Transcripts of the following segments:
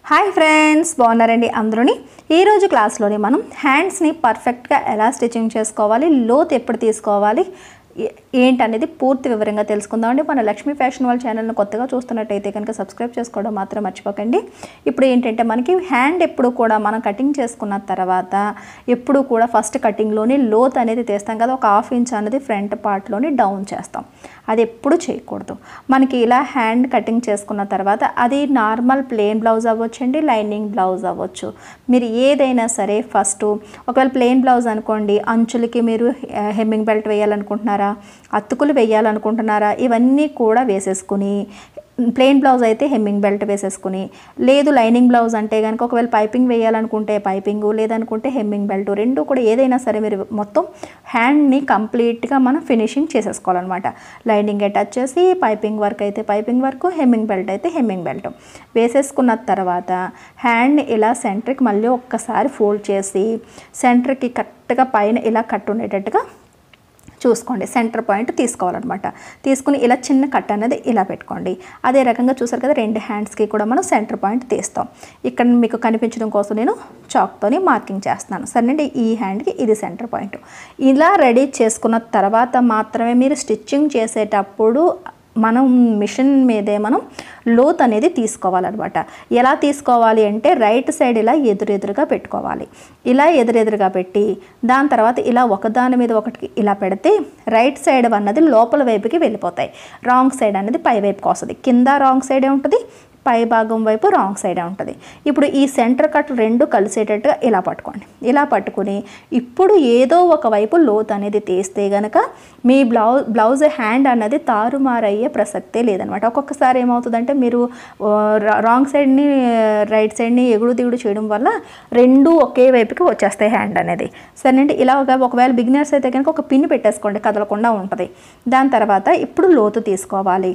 hi friends బాగున్నారండి అందరూని ఈరోజు క్లాస్లోని మనం హ్యాండ్స్ని పర్ఫెక్ట్గా ఎలా స్టిచ్చింగ్ చేసుకోవాలి లోత్ ఎప్పుడు తీసుకోవాలి ఏ- ఏంటనేది పూర్తి వివరంగా తెలుసుకుందామండి మన లక్ష్మీ ఫ్యాషన్ వాళ్ళ ఛానల్ని కొత్తగా చూస్తున్నట్టయితే కనుక సబ్స్క్రైబ్ చేసుకోవడం మాత్రం మర్చిపోకండి ఇప్పుడు ఏంటంటే మనకి హ్యాండ్ ఎప్పుడు కూడా మనం కటింగ్ చేసుకున్న తర్వాత ఎప్పుడు కూడా ఫస్ట్ కటింగ్లోని లోత్ అనేది తీస్తాం కదా ఒక హాఫ్ ఇంచ్ అనేది ఫ్రంట్ పార్ట్లోని డౌన్ చేస్తాం అది ఎప్పుడు చేయకూడదు మనకి ఇలా హ్యాండ్ కటింగ్ చేసుకున్న తర్వాత అది నార్మల్ ప్లెయిన్ బ్లౌజ్ అవ్వచ్చండి లైనింగ్ బ్లౌజ్ అవ్వచ్చు మీరు ఏదైనా సరే ఫస్ట్ ఒకవేళ ప్లెయిన్ బ్లౌజ్ అనుకోండి అంచులకి మీరు హెమ్మింగ్ బెల్ట్ వేయాలనుకుంటున్నారా అతుకులు వేయాలనుకుంటున్నారా ఇవన్నీ కూడా వేసేసుకుని ప్లెయిన్ బ్లౌజ్ అయితే హెమ్మింగ్ బెల్ట్ వేసేసుకుని లేదు లైనింగ్ బ్లౌజ్ అంటే కనుక ఒకవేళ పైపింగ్ వేయాలనుకుంటే పైపింగ్ లేదనుకుంటే హెమ్మింగ్ బెల్ట్ రెండు కూడా ఏదైనా సరే మీరు మొత్తం హ్యాండ్ని కంప్లీట్గా మనం ఫినిషింగ్ చేసేసుకోవాలన్నమాట లైనింగ్ అటాచ్ చేసి పైపింగ్ వర్క్ అయితే పైపింగ్ వర్క్ హెమ్మింగ్ బెల్ట్ అయితే హెమ్మింగ్ బెల్ట్ వేసేసుకున్న తర్వాత హ్యాండ్ని ఇలా సెంటర్కి మళ్ళీ ఒక్కసారి ఫోల్డ్ చేసి సెంటర్కి కరెక్ట్గా పైన ఇలా కట్ ఉండేటట్టుగా చూసుకోండి సెంటర్ పాయింట్ తీసుకోవాలన్నమాట తీసుకుని ఇలా చిన్న కట్ అనేది ఇలా పెట్టుకోండి అదే రకంగా చూసారు కదా రెండు హ్యాండ్స్కి కూడా మనం సెంటర్ పాయింట్ తీస్తాం ఇక్కడ మీకు కనిపించడం కోసం నేను చాక్తోని మార్కింగ్ చేస్తున్నాను సరేనండి ఈ హ్యాండ్కి ఇది సెంటర్ పాయింట్ ఇలా రెడీ చేసుకున్న తర్వాత మాత్రమే మీరు స్టిచ్చింగ్ చేసేటప్పుడు మనం మిషన్ మీదే మనం లోత్ అనేది తీసుకోవాలన్నమాట ఎలా తీసుకోవాలి అంటే రైట్ సైడ్ ఇలా ఎదురెదురుగా పెట్టుకోవాలి ఇలా ఎదురెదురుగా పెట్టి దాని తర్వాత ఇలా ఒకదాని మీద ఒకటి ఇలా పెడితే రైట్ సైడ్ అన్నది లోపల వైపుకి వెళ్ళిపోతాయి రాంగ్ సైడ్ అనేది పై వైపుకి వస్తుంది కింద రాంగ్ సైడే ఉంటుంది పై భాగం వైపు రాంగ్ సైడే ఉంటుంది ఇప్పుడు ఈ సెంటర్ కట్ రెండు కలిసేటట్టుగా ఇలా పట్టుకోండి ఇలా పట్టుకుని ఇప్పుడు ఏదో ఒక వైపు లోత్ అనేది తీస్తే గనక మీ బ్లౌజ్ బ్లౌజ్ హ్యాండ్ అన్నది తారుమారయ్యే ప్రసక్తే లేదనమాట ఒక్కొక్కసారి ఏమవుతుందంటే మీరు ఆ, రా- రాంగ్ సైడ్ని రైట్ సైడ్ని ఎగుడు దిగుడు చేయడం వల్ల రెండు ఒకే వైపుకి వచ్చేస్తాయి హ్యాండ్ అనేది సరేనండి ఇలా ఒక ఒకవేళ బిగినర్స్ అయితే కనుక ఒక పిన్ పెట్టేసుకోండి కదలకుండా ఉంటుంది దాని తర్వాత ఇప్పుడు లోతు తీసుకోవాలి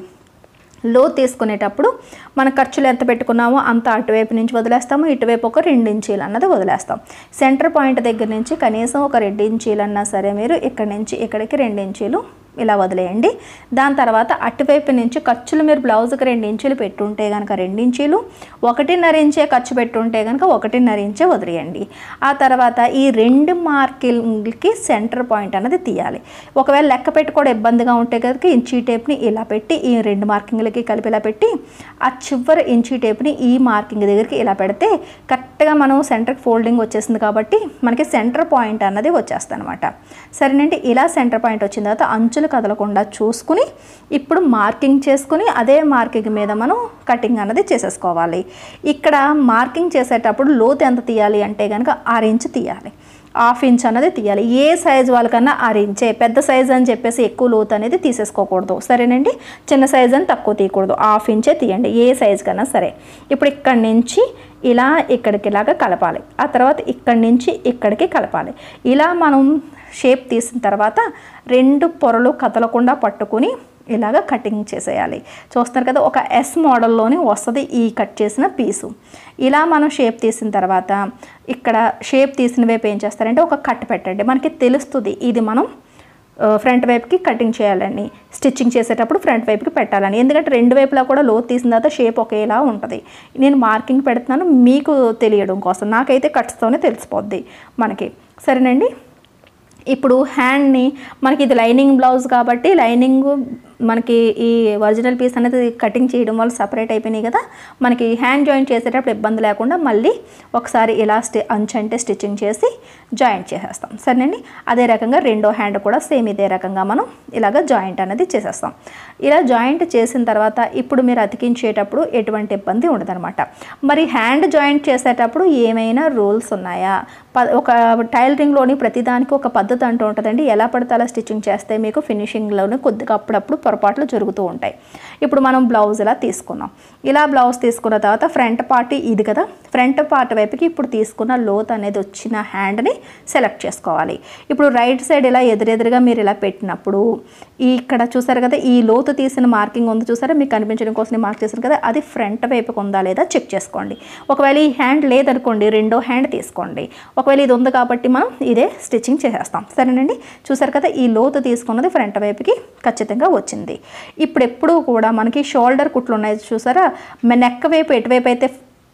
లో తీసుకునేటప్పుడు మన ఖర్చులు ఎంత పెట్టుకున్నామో అంత అటువైపు నుంచి వదిలేస్తాము ఇటువైపు ఒక రెండు ఇంచీలు అన్నది వదిలేస్తాం సెంటర్ పాయింట్ దగ్గర నుంచి కనీసం ఒక రెండు ఇంచీలు అన్నా సరే మీరు ఇక్కడి నుంచి ఇక్కడికి రెండు ఇంచీలు ఇలా వదిలేయండి దాని తర్వాత అటువైపు నుంచి ఖర్చులు మీరు బ్లౌజ్కి రెండు ఇంచులు పెట్టుంటే కనుక రెండు ఇంచీలు ఒకటిన్నర ఇంచే ఖర్చు పెట్టుంటే కనుక ఒకటిన్నర ఇంచే వదిలేయండి ఆ తర్వాత ఈ రెండు మార్కింగ్కి సెంటర్ పాయింట్ అన్నది తీయాలి ఒకవేళ లెక్క పెట్టుకోవడం ఇబ్బందిగా ఉంటే కనుక ఇంచీ టేప్ని ఇలా పెట్టి ఈ రెండు మార్కింగ్లకి కలిపి ఇలా పెట్టి ఆ చివరి ఇంచీ టేప్ని ఈ మార్కింగ్ దగ్గరికి ఇలా పెడితే కరెక్ట్గా మనం సెంటర్కి ఫోల్డింగ్ వచ్చేసింది కాబట్టి మనకి సెంటర్ పాయింట్ అన్నది వచ్చేస్తుంది అనమాట సరేనండి ఇలా సెంటర్ పాయింట్ వచ్చిన తర్వాత అంచులు కదలకుండా చూసుకుని ఇప్పుడు మార్కింగ్ చేసుకుని అదే మార్కింగ్ మీద మనం కటింగ్ అన్నది చేసేసుకోవాలి ఇక్కడ మార్కింగ్ చేసేటప్పుడు లోతు ఎంత తీయాలి అంటే కనుక ఆరు ఇంచ్ తీయాలి హాఫ్ ఇంచ్ అన్నది తీయాలి ఏ సైజ్ వాళ్ళకన్నా ఆరు ఇంచే పెద్ద సైజ్ అని చెప్పేసి ఎక్కువ లోతు అనేది తీసేసుకోకూడదు సరేనండి చిన్న సైజ్ అని తక్కువ తీయకూడదు హాఫ్ ఇంచే తీయండి ఏ సైజ్ కన్నా సరే ఇప్పుడు ఇక్కడి నుంచి ఇలా ఇక్కడికి ఇలాగా కలపాలి ఆ తర్వాత ఇక్కడి నుంచి ఇక్కడికి కలపాలి ఇలా మనం షేప్ తీసిన తర్వాత రెండు పొరలు కదలకుండా పట్టుకుని ఇలాగ కటింగ్ చేసేయాలి చూస్తున్నారు కదా ఒక ఎస్ మోడల్లోనే వస్తుంది ఈ కట్ చేసిన పీసు ఇలా మనం షేప్ తీసిన తర్వాత ఇక్కడ షేప్ తీసిన వైపు ఏం చేస్తారంటే ఒక కట్ పెట్టండి మనకి తెలుస్తుంది ఇది మనం ఆ, ఫ్రంట్ వైపుకి కటింగ్ చేయాలని స్టిచ్చింగ్ చేసేటప్పుడు ఫ్రంట్ వైపుకి పెట్టాలని ఎందుకంటే రెండు వైపులా కూడా లోతు తీసిన తర్వాత షేప్ ఒకేలా ఉంటుంది నేను మార్కింగ్ పెడుతున్నాను మీకు తెలియడం కోసం నాకైతే కట్స్తోనే తెలిసిపోద్ది మనకి సరేనండి ఇప్పుడు హ్యాండ్ని మనకి ఇది లైనింగ్ బ్లౌజ్ కాబట్టి లైనింగ్ మనకి ఈ ఒరిజినల్ పీస్ అనేది కటింగ్ చేయడం వల్ల సపరేట్ అయిపోయినాయి కదా మనకి హ్యాండ్ జాయింట్ చేసేటప్పుడు ఇబ్బంది లేకుండా మళ్ళీ ఒకసారి ఇలా స్టి అంచు అంటే స్టిచ్చింగ్ చేసి జాయింట్ చేసేస్తాం సరేనండి అదే రకంగా రెండో హ్యాండ్ కూడా సేమ్ ఇదే రకంగా మనం ఇలాగ జాయింట్ అనేది చేసేస్తాం ఇలా జాయింట్ చేసిన తర్వాత ఇప్పుడు మీరు అతికించేటప్పుడు ఎటువంటి ఇబ్బంది ఉండదన్నమాట మరి హ్యాండ్ జాయింట్ చేసేటప్పుడు ఏమైనా రూల్స్ ఉన్నాయా ప ఒక టైలరింగ్లోని ప్రతిదానికి ఒక పద్ధతి అంటూ ఉంటుందండి ఎలా పడితే అలా స్టిచ్చింగ్ చేస్తే మీకు ఫినిషింగ్లోనే కొద్దిగా అప్పుడప్పుడు పొరపాట్లు జరుగుతూ ఉంటాయి ఇప్పుడు మనం బ్లౌజ్ ఇలా తీసుకున్నాం ఇలా బ్లౌజ్ తీసుకున్న తర్వాత ఫ్రంట్ పార్ట్ ఇది కదా ఫ్రంట్ పార్ట్ వైపుకి ఇప్పుడు తీసుకున్న లోత్ అనేది వచ్చిన హ్యాండ్ని సెలెక్ట్ చేసుకోవాలి ఇప్పుడు రైట్ సైడ్ ఇలా ఎదురెదురుగా మీరు ఇలా పెట్టినప్పుడు ఈ ఇక్కడ చూసారు కదా ఈ లోతు తీసిన మార్కింగ్ ఉంది చూసారా మీకు కనిపించడం కోసం మార్క్ చేశారు కదా అది ఫ్రంట్ వైపుకి ఉందా లేదా చెక్ చేసుకోండి ఒకవేళ ఈ హ్యాండ్ లేదనుకోండి రెండో హ్యాండ్ తీసుకోండి ఒకవేళ ఇది ఉంది కాబట్టి మనం ఇదే స్టిచ్చింగ్ చేసేస్తాం సరేనండి చూసారు కదా ఈ లోతు తీసుకున్నది ఫ్రంట్ వైపుకి ఖచ్చితంగా వచ్చింది ఇప్పుడు ఎప్పుడూ కూడా మనకి షోల్డర్ కుట్లు ఉన్నాయి చూసారా నెక్ వైపు ఎటువైపు అయితే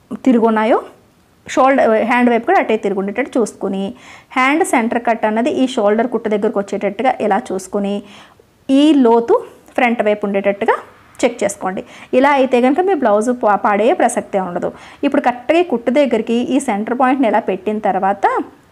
తిరుగున్నాయో షోల్డర్ హ్యాండ్ వైపు కూడా అటే తిరుగుండేటట్టు చూసుకుని హ్యాండ్ సెంటర్ కట్ అన్నది ఈ షోల్డర్ కుట్టు దగ్గరకు వచ్చేటట్టుగా ఇలా చూసుకుని ఈ లోతు ఫ్రంట్ వైపు ఉండేటట్టుగా చెక్ చేసుకోండి ఇలా అయితే కనుక మీ బ్లౌజ్ పా- పాడే ప్రసక్తే ఉండదు ఇప్పుడు కరెక్ట్గా ఈ కుట్టు దగ్గరికి ఈ సెంటర్ పాయింట్ని ఇలా పెట్టిన తర్వాత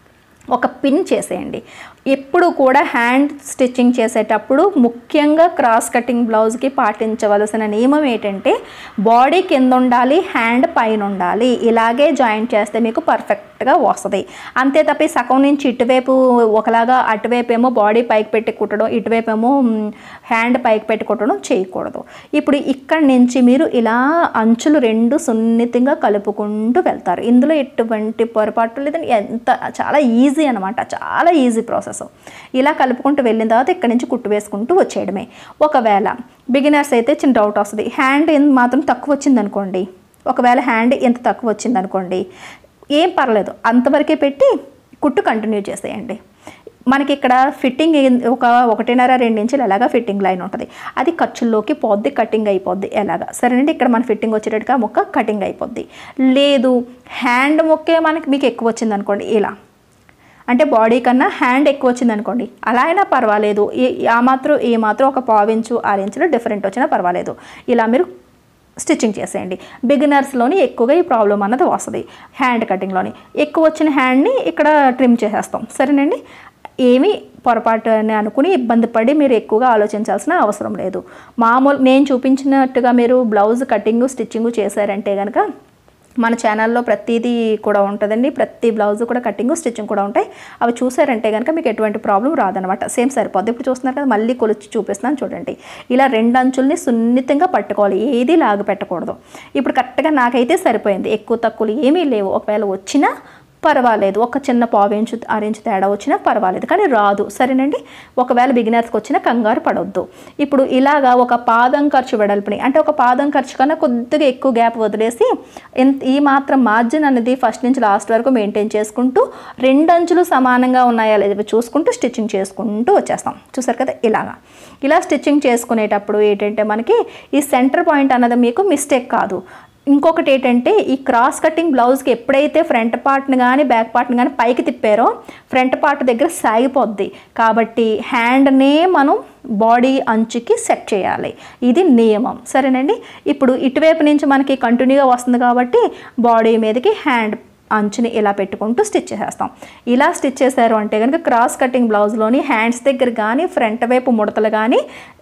ఒక పిన్ చేసేయండి ఎప్పుడు కూడా హ్యాండ్ స్టిచ్చింగ్ చేసేటప్పుడు ముఖ్యంగా క్రాస్ కటింగ్ బ్లౌజ్కి పాటించవలసిన నియమం ఏంటంటే బాడీ కింద ఉండాలి హ్యాండ్ పైన ఉండాలి ఇలాగే జాయింట్ చేస్తే మీకు పర్ఫెక్ట్గా వస్తుంది అంతే తప్ప ఈ సగం నుంచి ఇటువైపు ఒకలాగా అటువైపు ఏమో బాడీ పైకి పెట్టి కుట్టడం ఇటువైపు ఏమో హ్యాండ్ పైకి పెట్టి కుట్టడం చేయకూడదు ఇప్పుడు ఇక్కడి నుంచి మీరు ఇలా అంచులు రెండు సున్నితంగా కలుపుకుంటూ వెళ్తారు ఇందులో ఎటువంటి పొరపాటు లేదండి ఎంత చాలా ఈజీ అనమాట చాలా ఈజీ ప్రాసెస్ ఇలా కలుపుకుంటూ వెళ్ళిన తర్వాత ఇక్కడి నుంచి కుట్టు వేసుకుంటూ వచ్చేయడమే ఒకవేళ బిగినర్స్ అయితే చిన్న డౌట్ వస్తుంది హ్యాండ్ ఎంత మాత్రం తక్కువ వచ్చిందనుకోండి ఒకవేళ హ్యాండ్ ఎంత తక్కువ వచ్చిందనుకోండి ఏం పర్లేదు అంతవరకే పెట్టి కుట్టు కంటిన్యూ చేసేయండి మనకి ఇక్కడ ఫిట్టింగ్ ఏం- ఒక ఒకటిన్నర రెండు ఇంచులు ఎలాగా ఫిట్టింగ్ లైన్ ఉంటుంది అది ఖర్చుల్లోకి పోద్ది కటింగ్ అయిపోద్ది ఎలాగా సరేనండి ఇక్కడ మన ఫిట్టింగ్ వచ్చేటట్టుగా ముక్క కటింగ్ అయిపోద్ది లేదు హ్యాండ్ ముక్కే మనకి మీకు ఎక్కువ వచ్చింది అనుకోండి ఇలా అంటే బాడీ కన్నా హ్యాండ్ ఎక్కువ వచ్చింది అనుకోండి అలా అయినా పర్వాలేదు ఏ ఆ మాత్రం ఏ మాత్రం ఒక పావించు ఆరించులు డిఫరెంట్ వచ్చినా పర్వాలేదు ఇలా మీరు స్టిచ్చింగ్ చేసేయండి బిగినర్స్లోని ఎక్కువగా ఈ ప్రాబ్లం అన్నది వస్తుంది హ్యాండ్ కటింగ్లోని ఎక్కువ వచ్చిన హ్యాండ్ని ఇక్కడ ట్రిమ్ చేసేస్తాం సరేనండి ఏమీ పొరపాటు అని అనుకుని ఇబ్బంది పడి మీరు ఎక్కువగా ఆలోచించాల్సిన అవసరం లేదు మామూలు నేను చూపించినట్టుగా మీరు బ్లౌజ్ కటింగ్ స్టిచ్చింగ్ చేశారంటే కనుక మన ఛానల్లో ప్రతిదీ కూడా ఉంటుందండి ప్రతి బ్లౌజ్ కూడా కటింగ్ స్టిచ్చింగ్ కూడా ఉంటాయి అవి చూసారంటే కనుక మీకు ఎటువంటి ప్రాబ్లం రాదనమాట సేమ్ సరిపోద్ది ఇప్పుడు చూస్తున్నారు కదా మళ్ళీ కొలిచి చూపిస్తున్నాను చూడండి ఇలా రెండు అంచుల్ని సున్నితంగా పట్టుకోవాలి ఏది లాగి పెట్టకూడదు ఇప్పుడు కరెక్ట్గా నాకైతే సరిపోయింది ఎక్కువ తక్కువలు ఏమీ లేవు ఒకవేళ వచ్చినా పర్వాలేదు ఒక చిన్న పావు ఇంచు అరించు తేడా వచ్చినా పర్వాలేదు కానీ రాదు సరేనండి ఒకవేళ బిగినర్స్కి వచ్చినా కంగారు పడవద్దు ఇప్పుడు ఇలాగా ఒక పాదం ఖర్చు వెడల్పుని అంటే ఒక పాదం ఖర్చు కన్నా కొద్దిగా ఎక్కువ గ్యాప్ వదిలేసి ఎంత ఈ మాత్రం మార్జిన్ అనేది ఫస్ట్ నుంచి లాస్ట్ వరకు మెయింటైన్ చేసుకుంటూ రెండు అంచులు సమానంగా ఉన్నాయా లేదా చూసుకుంటూ స్టిచ్చింగ్ చేసుకుంటూ వచ్చేస్తాం చూసారు కదా ఇలాగా ఇలా స్టిచ్చింగ్ చేసుకునేటప్పుడు ఏంటంటే మనకి ఈ సెంటర్ పాయింట్ అన్నది మీకు మిస్టేక్ కాదు ఇంకొకటి ఏంటంటే ఈ క్రాస్ కటింగ్ బ్లౌజ్కి ఎప్పుడైతే ఫ్రంట్ పార్ట్ని కానీ బ్యాక్ పార్ట్ని కానీ పైకి తిప్పారో ఫ్రంట్ పార్ట్ దగ్గర సాగిపోద్ది కాబట్టి హ్యాండ్నే మనం బాడీ అంచుకి సెట్ చేయాలి ఇది నియమం సరేనండి ఇప్పుడు ఇటువైపు నుంచి మనకి కంటిన్యూగా వస్తుంది కాబట్టి బాడీ మీదకి హ్యాండ్ అంచుని ఇలా పెట్టుకుంటూ స్టిచ్ చేసేస్తాం ఇలా స్టిచ్ చేశారు అంటే కనుక క్రాస్ కటింగ్ బ్లౌజ్లోని హ్యాండ్స్ దగ్గర కానీ ఫ్రంట్ వైపు ముడతలు కానీ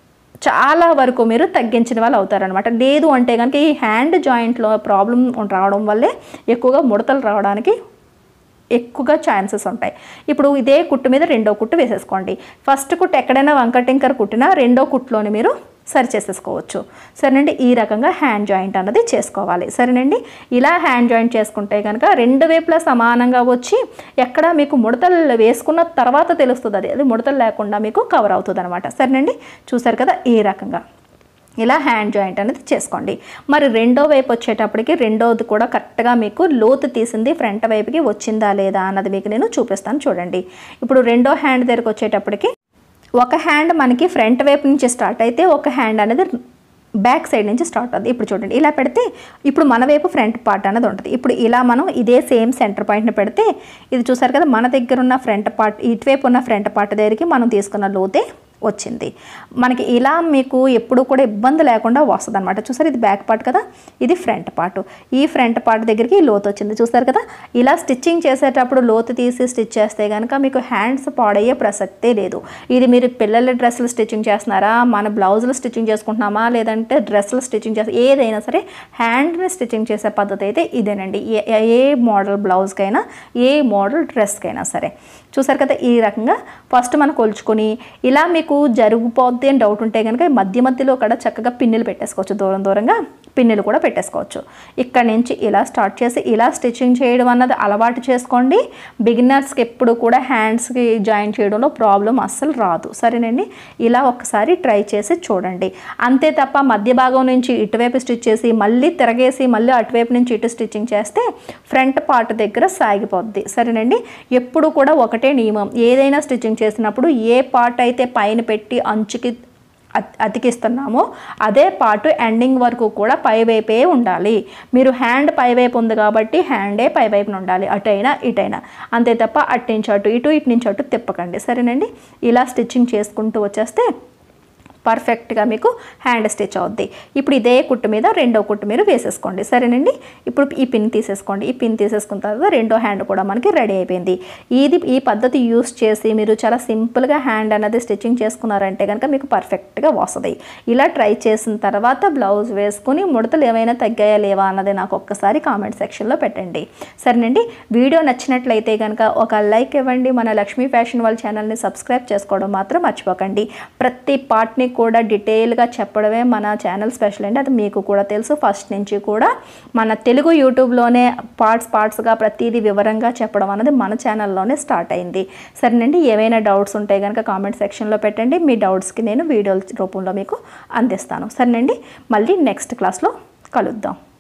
చాలా వరకు మీరు తగ్గించిన వాళ్ళు అవుతారనమాట లేదు అంటే కనుక ఈ హ్యాండ్ జాయింట్లో ప్రాబ్లం రావడం వల్లే ఎక్కువగా ముడతలు రావడానికి ఎక్కువగా ఛాన్సెస్ ఉంటాయి ఇప్పుడు ఇదే కుట్టు మీద రెండో కుట్టు వేసేసుకోండి ఫస్ట్ కుట్టు ఎక్కడైనా వంకటింకర్ కుట్టినా రెండో కుట్టులోని మీరు సరి చేసేసుకోవచ్చు సరేనండి ఈ రకంగా హ్యాండ్ జాయింట్ అన్నది చేసుకోవాలి సరేనండి ఇలా హ్యాండ్ జాయింట్ చేసుకుంటే కనుక రెండు వైపులా సమానంగా వచ్చి ఎక్కడ మీకు ముడతలు వేసుకున్న తర్వాత తెలుస్తుంది అది అది ముడతలు లేకుండా మీకు కవర్ అవుతుంది అనమాట సరేనండి చూసారు కదా ఈ రకంగా ఇలా హ్యాండ్ జాయింట్ అనేది చేసుకోండి మరి రెండో వైపు వచ్చేటప్పటికి రెండోది కూడా కరెక్ట్గా మీకు లోతు తీసింది ఫ్రంట్ వైపుకి వచ్చిందా లేదా అన్నది మీకు నేను చూపిస్తాను చూడండి ఇప్పుడు రెండో హ్యాండ్ దగ్గరకు వచ్చేటప్పటికి ఒక హ్యాండ్ మనకి ఫ్రంట్ వైపు నుంచి స్టార్ట్ అయితే ఒక హ్యాండ్ అనేది బ్యాక్ సైడ్ నుంచి స్టార్ట్ అవుతుంది ఇప్పుడు చూడండి ఇలా పెడితే ఇప్పుడు మన వైపు ఫ్రంట్ పార్ట్ అనేది ఉంటుంది ఇప్పుడు ఇలా మనం ఇదే సేమ్ సెంటర్ పాయింట్ని పెడితే ఇది చూసారు కదా మన దగ్గర ఉన్న ఫ్రంట్ పార్ట్ ఇటువైపు ఉన్న ఫ్రంట్ పార్ట్ దగ్గరికి మనం తీసుకున్న లోతే వచ్చింది మనకి ఇలా మీకు ఎప్పుడు కూడా ఇబ్బంది లేకుండా వస్తుంది అనమాట చూసారు ఇది బ్యాక్ పార్ట్ కదా ఇది ఫ్రంట్ పార్ట్ ఈ ఫ్రంట్ పార్ట్ దగ్గరికి ఈ లోతు వచ్చింది చూసారు కదా ఇలా స్టిచ్చింగ్ చేసేటప్పుడు లోతు తీసి స్టిచ్ చేస్తే కనుక మీకు హ్యాండ్స్ పాడయ్యే ప్రసక్తే లేదు ఇది మీరు పిల్లల డ్రెస్సులు స్టిచ్చింగ్ చేస్తున్నారా మన బ్లౌజులు స్టిచ్చింగ్ చేసుకుంటున్నామా లేదంటే డ్రెస్సులు స్టిచ్చింగ్ చేస్తే ఏదైనా సరే హ్యాండ్ని స్టిచ్చింగ్ చేసే పద్ధతి అయితే ఇదేనండి ఏ ఏ మోడల్ బ్లౌజ్కైనా ఏ మోడల్ డ్రెస్కైనా సరే చూసారు కదా ఈ రకంగా ఫస్ట్ మనం కొలుచుకొని ఇలా మీకు జరిగిపోద్ది అని డౌట్ ఉంటే కనుక మధ్య మధ్యలో కూడా చక్కగా పిన్నులు పెట్టేసుకోవచ్చు దూరం దూరంగా పిన్నులు కూడా పెట్టేసుకోవచ్చు ఇక్కడ నుంచి ఇలా స్టార్ట్ చేసి ఇలా స్టిచ్చింగ్ చేయడం అన్నది అలవాటు చేసుకోండి బిగినర్స్కి ఎప్పుడు కూడా హ్యాండ్స్కి జాయిన్ చేయడంలో ప్రాబ్లం అస్సలు రాదు సరేనండి ఇలా ఒకసారి ట్రై చేసి చూడండి అంతే తప్ప మధ్య భాగం నుంచి ఇటువైపు స్టిచ్ చేసి మళ్ళీ తిరగేసి మళ్ళీ అటువైపు నుంచి ఇటు స్టిచ్చింగ్ చేస్తే ఫ్రంట్ పార్ట్ దగ్గర సాగిపోద్ది సరేనండి ఎప్పుడు కూడా ఒకటే నియమం ఏదైనా స్టిచ్చింగ్ చేసినప్పుడు ఏ పార్ట్ అయితే పైన పెట్టి అంచుకి అత్- అతికిస్తున్నామో అదే పార్ట్ ఎండింగ్ వరకు కూడా పై వైపే ఉండాలి మీరు హ్యాండ్ పై వైపు ఉంది కాబట్టి హ్యాండే పై వైపున ఉండాలి అటైనా ఇటైనా అంతే తప్ప అటు నుంచి అటు ఇటు ఇటు నుంచి అటు తిప్పకండి సరేనండి ఇలా స్టిచ్చింగ్ చేసుకుంటూ వచ్చేస్తే పర్ఫెక్ట్గా మీకు హ్యాండ్ స్టిచ్ అవుద్ది ఇప్పుడు ఇదే కుట్టు మీద రెండో కుట్టు మీరు వేసేసుకోండి సరేనండి ఇప్పుడు ఈ పిన్ తీసేసుకోండి ఈ పిన్ తీసేసుకున్న తర్వాత రెండో హ్యాండ్ కూడా మనకి రెడీ అయిపోయింది ఇది ఈ పద్ధతి యూస్ చేసి మీరు చాలా సింపుల్గా హ్యాండ్ అనేది స్టిచ్చింగ్ చేసుకున్నారంటే కనుక మీకు పర్ఫెక్ట్గా వస్తుంది ఇలా ట్రై చేసిన తర్వాత బ్లౌజ్ వేసుకుని ముడతలు ఏమైనా తగ్గాయా లేవా అన్నది నాకు ఒక్కసారి కామెంట్ సెక్షన్లో పెట్టండి సరేనండి వీడియో నచ్చినట్లయితే కనుక ఒక లైక్ ఇవ్వండి మన లక్ష్మీ ఫ్యాషన్ వాళ్ళ ఛానల్ని సబ్స్క్రైబ్ చేసుకోవడం మాత్రం మర్చిపోకండి ప్రతి పార్ట్ని కూడా డీటెయిల్గా చెప్పడమే మన ఛానల్ స్పెషల్ అండి అది మీకు కూడా తెలుసు ఫస్ట్ నుంచి కూడా మన తెలుగు యూట్యూబ్లోనే పార్ట్స్ పార్ట్స్గా ప్రతిదీ వివరంగా చెప్పడం అనేది మన ఛానల్లోనే స్టార్ట్ అయింది సరేనండి ఏమైనా డౌట్స్ ఉంటే కనుక కామెంట్ సెక్షన్లో పెట్టండి మీ డౌట్స్కి నేను వీడియోల రూపంలో మీకు అందిస్తాను సరేనండి మళ్ళీ నెక్స్ట్ క్లాస్లో కలుద్దాం